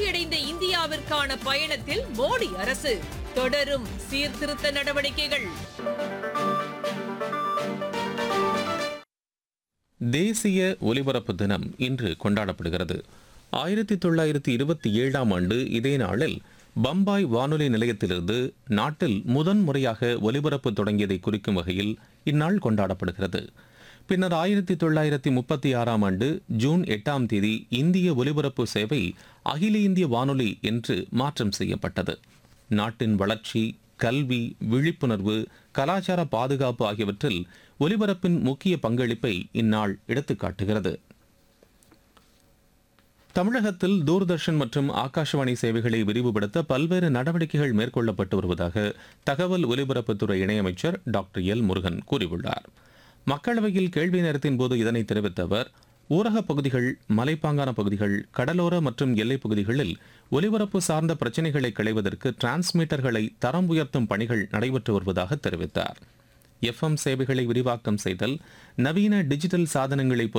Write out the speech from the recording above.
வளர்ச்சியடைந்த இந்தியாவிற்கான பயணத்தில் மோடி அரசு தொடரும் சீர்திருத்த நடவடிக்கைகள் தேசிய ஒலிபரப்பு தினம் இன்று கொண்டாடப்படுகிறது ஆயிரத்தி தொள்ளாயிரத்தி இருபத்தி ஏழாம் ஆண்டு இதே நாளில் பம்பாய் வானொலி நிலையத்திலிருந்து நாட்டில் முதன் முறையாக ஒலிபரப்பு தொடங்கியதை குறிக்கும் வகையில் இந்நாள் கொண்டாடப்படுகிறது பின்னர் ஆயிரத்தி தொள்ளாயிரத்தி முப்பத்தி ஆறாம் ஆண்டு ஜூன் எட்டாம் தேதி இந்திய ஒலிபரப்பு சேவை அகில இந்திய வானொலி என்று மாற்றம் செய்யப்பட்டது நாட்டின் வளர்ச்சி கல்வி விழிப்புணர்வு கலாச்சார பாதுகாப்பு ஆகியவற்றில் ஒலிபரப்பின் முக்கிய பங்களிப்பை இந்நாள் எடுத்துக்காட்டுகிறது தமிழகத்தில் தூர்தர்ஷன் மற்றும் ஆகாஷவாணி சேவைகளை விரிவுபடுத்த பல்வேறு நடவடிக்கைகள் மேற்கொள்ளப்பட்டு வருவதாக தகவல் ஒலிபரப்புத்துறை இணையமைச்சர் டாக்டர் எல் முருகன் கூறியுள்ளார் மக்களவையில் கேள்வி நேரத்தின் போது இதனை தெரிவித்த அவர் ஊரகப் பகுதிகள் மலைப்பாங்கான பகுதிகள் கடலோர மற்றும் எல்லைப் பகுதிகளில் ஒலிபரப்பு சார்ந்த பிரச்சினைகளை களைவதற்கு டிரான்ஸ்மீட்டர்களை தரம் உயர்த்தும் பணிகள் நடைபெற்று வருவதாக தெரிவித்தார் எஃப்எம் சேவைகளை விரிவாக்கம் செய்தல் நவீன டிஜிட்டல் சாதனங்களை